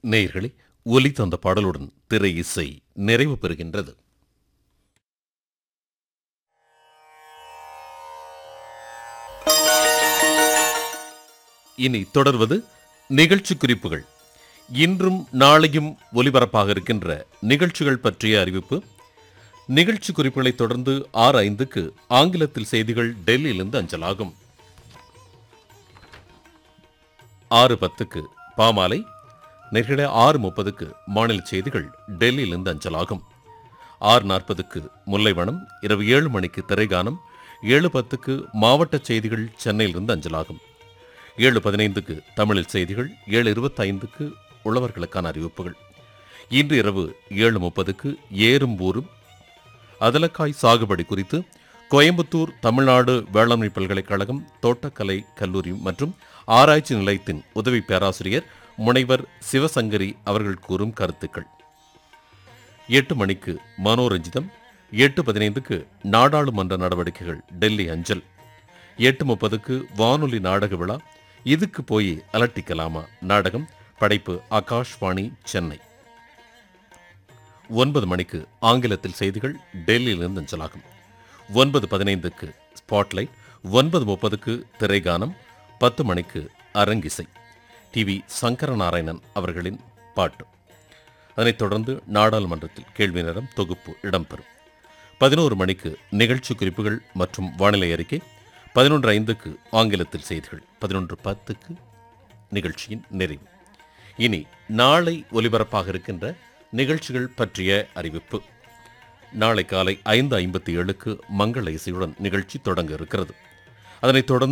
நேயர்களே ஒலி தந்த பாடலுடன் திரை இசை நிறைவு பெறுகின்றது இனி தொடர்வது நிகழ்ச்சி குறிப்புகள் இன்றும் நாளையும் ஒலிபரப்பாக இருக்கின்ற நிகழ்ச்சிகள் பற்றிய அறிவிப்பு நிகழ்ச்சி குறிப்புகளை தொடர்ந்து ஆறு ஐந்துக்கு ஆங்கிலத்தில் செய்திகள் டெல்லியிலிருந்து அஞ்சலாகும் ஆறு பத்துக்கு பாமாலை நெகிழ ஆறு முப்பதுக்கு மாநில செய்திகள் டெல்லியிலிருந்து அஞ்சலாகும் ஆறு நாற்பதுக்கு முல்லைவனம் இரவு ஏழு மணிக்கு திரைகானம் ஏழு பத்துக்கு மாவட்ட செய்திகள் சென்னையிலிருந்து அஞ்சலாகும் ஏழு பதினைந்துக்கு தமிழில் செய்திகள் ஏழு இருபத்தைந்துக்கு உழவர்களுக்கான அறிவிப்புகள் இன்று இரவு ஏழு முப்பதுக்கு ஏறும் ஊரும் அதலக்காய் சாகுபடி குறித்து கோயம்புத்தூர் தமிழ்நாடு வேளாண்மை பல்கலைக்கழகம் தோட்டக்கலை கல்லூரி மற்றும் ஆராய்ச்சி நிலையத்தின் உதவி பேராசிரியர் முனைவர் சிவசங்கரி அவர்கள் கூறும் கருத்துக்கள் எட்டு மணிக்கு மனோரஞ்சிதம் எட்டு பதினைந்துக்கு நாடாளுமன்ற நடவடிக்கைகள் டெல்லி அஞ்சல் எட்டு முப்பதுக்கு வானொலி நாடக விழா இதுக்கு போய் அலட்டிக்கலாமா நாடகம் படைப்பு ஆகாஷ்வாணி சென்னை ஒன்பது மணிக்கு ஆங்கிலத்தில் செய்திகள் டெல்லியிலிருந்து அஞ்சலாகும் ஒன்பது பதினைந்துக்கு ஸ்பாட்லைட் ஒன்பது முப்பதுக்கு திரைகானம் பத்து மணிக்கு அரங்கிசை டிவி சங்கரநாராயணன் அவர்களின் பாட்டு அதனைத் தொடர்ந்து நாடாளுமன்றத்தில் கேள்வி நேரம் தொகுப்பு இடம்பெறும் பதினோரு மணிக்கு நிகழ்ச்சி குறிப்புகள் மற்றும் வானிலை அறிக்கை பதினொன்று ஐந்துக்கு ஆங்கிலத்தில் செய்திகள் பதினொன்று பத்துக்கு நிகழ்ச்சியின் நிறைவு இனி நாளை ஒலிபரப்பாக இருக்கின்ற நிகழ்ச்சிகள் பற்றிய அறிவிப்பு நாளை காலை ஐந்து ஐம்பத்தி ஏழுக்கு மங்கள இசையுடன் நிகழ்ச்சி தொடங்க இருக்கிறது அதனைத் தொடர்ந்து